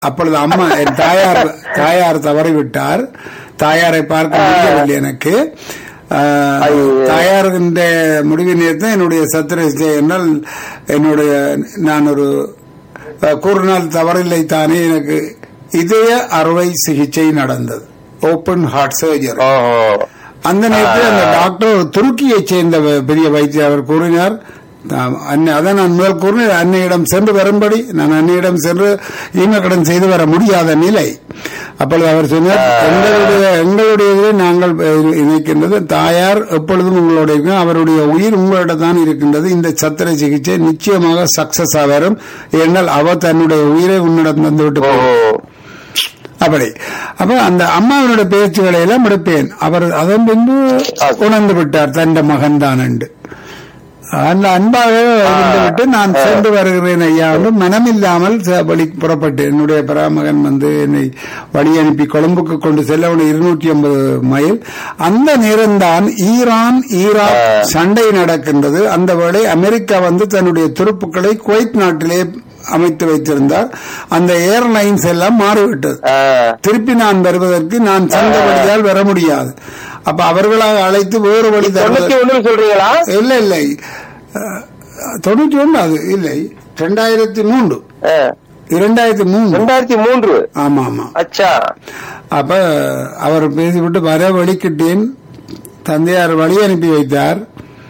அப்பொழுது அம்மா என் தாயார் தாயார் தவறிவிட்டார் தாயாரை பார்க்க முடியவில்லை எனக்கு ஆஹ், தாயாருக்கின்ற முடிவு நேரத்தில் என்னுடைய சத்திர என்னால் என்னுடைய நான் ஒரு அஹ், கூறினால் தவறில்லை தானே எனக்கு இதய அறுவை சிகிச்சை நடந்தது ஓபன் ஹார்ட் சர்ஜரி ஓஹோ அந்த நேரத்தில் அந்த டாக்டர் ஒரு துருக்கியைச் சேர்ந்த வ- பெரிய வைத்தியர் அவர் கூறினார் தாம் அன்னை- அதான் நான் முதல் கூறினேன் அன்னையிடம் சென்று வரும்படி நான் அன்னையிடம் சென்று ஈமக்கடன் செய்து வர முடியாத நிலை அப்பொழுது அவர் சொன்னார் எங்களுடைய எங்களுடைய இதிலே நாங்கள் இ- இணைக்கின்றது தாயார் எப்பொழுதும் உங்களுடைய இருக்கும். அவருடைய உயிர் உங்களிடம் தான் இருக்கின்றது இந்த சத்திர சிகிச்சை நிச்சயமாக சக்சஸ் வரும் ஏனால் அவர் தன்னுடைய உயிரை உன்னிடம் தந்துவிட்டு போவார். ஓஹோ அப்படி அப்ப அந்த அம்மாவினுடைய பேச்சுகளை எல்லாம் எடுப்பேன் அவர் அதன் பின்பு உணர்ந்து விட்டார் தந்த மகன் தான் என்று அந்த அன்பாக இருந்து விட்டு நான் சென்று வருகிறேன் ஐயா என்று மனமில்லாமல் ச- வழி புறப்பட்டு என்னுடைய பராமகன் வந்து என்னை வழி அனுப்பி கொழும்புக்கு கொண்டு செல்ல உன இருநூற்றி ஐம்பது மைல் அந்த நேரம்தான் ஈரான் ஈராக் சண்டை நடக்கின்றது அந்த வேளை அமெரிக்கா வந்து தன்னுடைய துருப்புக்களை குவைத் நாட்டிலே அமைத்து வைத்திருந்தார் அந்த ஏர்லைன்ஸ் எல்லாம் மாறிவிட்டது ஆ, திருப்பி நான் வருவதற்கு நான் சென்ற வழியால் வர முடியாது அப்ப அவர்களாக அழைத்து வேறு வழி தொண்ணூத்தி தருவது ஒண்ணுன்னு சொல்றீங்களா இல்லை இல்லை அஹ், தொண்ணூற்றி ஒன்று அது இல்லை ரெண்டாயிரத்தி மூன்று ஆ, இரண்டாயிரத்தி மூணு ரெண்டாயிரத்தி மூன்று ஆமா ஆமா அச்சா அப்ப அவர் பேசிவிட்டு வர வழிக்கிட்டேன் தந்தையார் வழி அனுப்பி வைத்தார்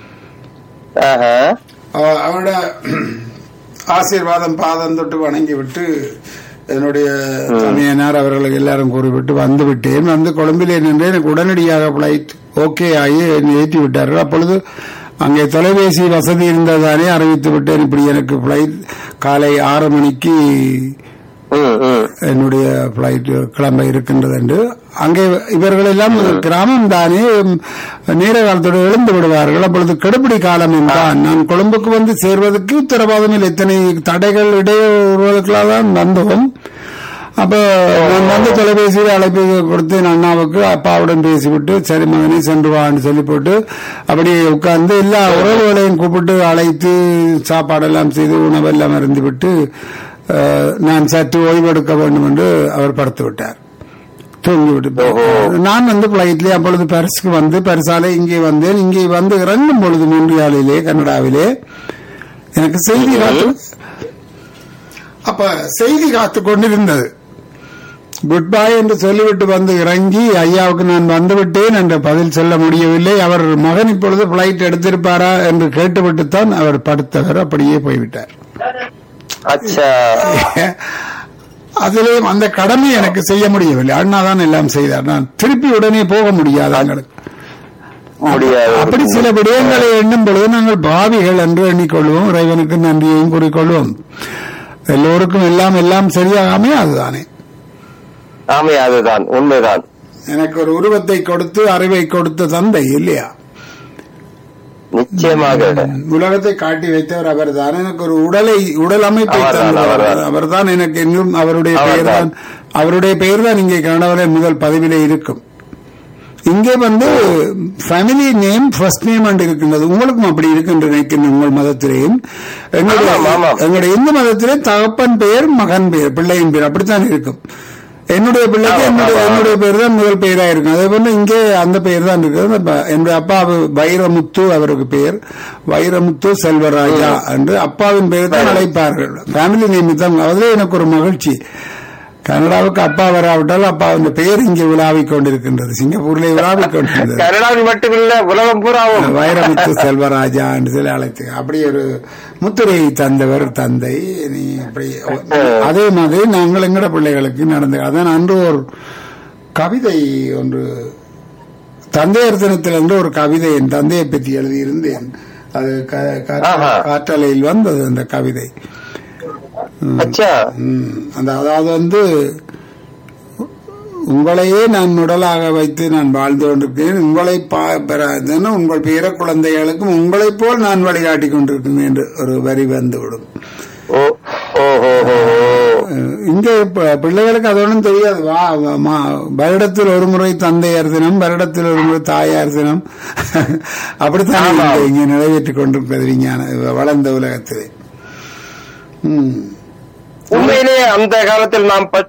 ஆஹா. அவ- அவரோட ஆசீர்வாதம் பாதம் தொட்டு வணங்கி விட்டு என்னுடைய தமையனார் அவர்களுக்கு எல்லாரும் கூறிவிட்டு வந்து விட்டேன் வந்து கொழும்பிலே நின்று எனக்கு உடனடியாக பிளைட் ஓகே ஆகி என்னை ஏற்றி விட்டார்கள் அப்பொழுது அங்கே தொலைபேசி வசதி இருந்ததானே அறிவித்து விட்டேன் இப்படி எனக்கு பிளைட் காலை ஆறு மணிக்கு ம், ம். என்னுடைய பிளைட் கிளம்ப இருக்கின்றது என்று அங்கே இவர்கள் எல்லாம் கிராமம் தானே உம், நேர காலத்தோடு எழுந்து விடுவார்கள் அப்பொழுது கெடுபிடி காலம் என்றான் நான் கொழும்புக்கு வந்து சேர்வதற்கு உத்தரவாதம் இல்லை இத்தனை தடைகள் இடையூறுகளுக்கெல்லாம் தான் வந்தோம் அப்ப நான் வந்து தொலைபேசியில் அழைப்பு கொடுத்தேன் அண்ணாவுக்கு அப்பாவுடன் பேசிவிட்டு சரி மகனே சென்று வான்னு சொல்லி போட்டு அப்படியே உட்கார்ந்து எல்லா உறவுகளையும் கூப்பிட்டு அழைத்து சாப்பாடெல்லாம் செய்து உணவெல்லாம் அருந்து விட்டு அஹ், நான் சற்று ஓய்வெடுக்க வேண்டும் என்று அவர் படுத்து விட்டார் தூங்கிவிட்டு நான் வந்து பிளைட்லேயே அப்பொழுது பரிசுக்கு வந்து பரிசாலை இங்கே வந்தேன் இங்கே வந்து இறங்கும் பொழுது மூன்றியாலிலே கனடாவிலே எனக்கு செய்தி காத்து அப்ப செய்தி காத்து கொண்டிருந்தது குட் பை என்று சொல்லிவிட்டு வந்து இறங்கி ஐயாவுக்கு நான் வந்து விட்டேன் என்று பதில் சொல்ல முடியவில்லை அவர் மகன் இப்பொழுது பிளைட் எடுத்திருப்பாரா என்று கேட்டுவிட்டுத்தான் அவர் படுத்தவர் அப்படியே போய்விட்டார் அச்சா அதிலேயும் அந்த கடமை எனக்கு செய்ய முடியவில்லை அண்ணா தான் எல்லாம் செய்தார் நான் திருப்பி உடனே போக முடியாது எங்களுக்கு முடியாது அப்படி சில விடயங்களை எண்ணும் பொழுது நாங்கள் பாவிகள் என்று எண்ணிக்கொள்வோம் இறைவனுக்கு நன்றியையும் கூறிக்கொள்வோம் எல்லோருக்கும் எல்லாம் எல்லாம் சரியாகாமே அதுதானே ஆமே அதுதான் உண்மைதான் எனக்கு ஒரு உருவத்தை கொடுத்து அறிவை கொடுத்த தந்தை இல்லையா நிச்சயமாக உலகத்தை காட்டி வைத்தவர் அவர்தான் எனக்கு ஒரு உடலை உடல் அமைப்பை அவர்தான், தந்தவர் அவர்தான். அவர்தான் எனக்கு இன்னும் அவருடைய பெயர் தான் அவர்தான். அவருடைய பெயர் தான் இங்கே கனடாவிலே முதல் பதவியிலே இருக்கும் இங்கே வந்து ஃபேமிலி நேம் ஃபர்ஸ்ட் நேம் என்று இருக்கின்றது உங்களுக்கும் அப்படி இருக்கின்ற நினைக்கின்ற உங்கள் மதத்திலேயும் எங்களுடைய ஆமாம், ஆமாம். எங்களுடைய இந்து மதத்திலே தகப்பன் பெயர் மகன் பெயர் பிள்ளையின் பெயர் அப்படித்தான் இருக்கும் என்னுடைய பிள்ளைக்கு ஆமாம், என்னுடைய ஆமாம். என்னுடைய பேர் தான் முதல் பெயரா இருக்கும் அதே போல இங்கே அந்த பெயர் தான் இருக்குது அப்ப என்னுடைய அப்பா வைரமுத்து அவருக்கு பெயர் வைரமுத்து செல்வராஜா என்று அப்பாவின் பெயர் தான் அழைப்பார்கள் ஃபேமிலி நேம் தான் அதுல எனக்கு ஒரு மகிழ்ச்சி கனடாவுக்கு அப்பா வராவிட்டால் அப்பா அந்த பெயர் இங்கே விழாவிக் கொண்டிருக்கின்றது சிங்கப்பூர்ல விழாவிக் கொண்டிருந்தது கனடாவில் மட்டுமில்ல உலகம் பூராவும் வைரமுத்து செல்வராஜா என்று சொல்லி அழைத்து அப்படி ஒரு முத்திரையை தந்தவர் தந்தை நீ அப்படி அதே மாதிரி நாங்கள் எங்கட பிள்ளைகளுக்கு நடந்த அதான் அன்று ஒரு கவிதை ஒன்று தந்தையர் தினத்தில் என்று ஒரு கவிதை என் தந்தையை பற்றி எழுதியிருந்தேன் அது க- காற்ற- ஆஹா. காற்றலையில் வந்தது அந்த கவிதை அச்சா ம், அந்த அதாவது வந்து உங்களையே நான் உடலாக வைத்து நான் வாழ்ந்து கொண்டிருக்கிறேன் உங்களை பா- பெற- இதுன்னு உங்கள் பேர குழந்தைகளுக்கும் உங்களைப் போல் நான் வழிகாட்டி கொண்டிருக்கிறேன் என்று ஒரு வரி வந்துவிடும் ஓ ஓ ஓ ஓ அஹ் இங்க ப- பிள்ளைகளுக்கு அது ஒன்றும் தெரியாது வா வா- மா- வருடத்தில் ஒரு முறை தந்தையார் தினம் வருடத்தில் ஒரு முறை தாயார் தினம் அப்படித்தான் ஆமா. இங்க- இங்க நிறைவேற்றிக் கொண்டிருக்கிறது விஞ்ஞான வளர்ந்த உலகத்திலே ம். உண்மையிலே அந்த காலத்தில் நாம்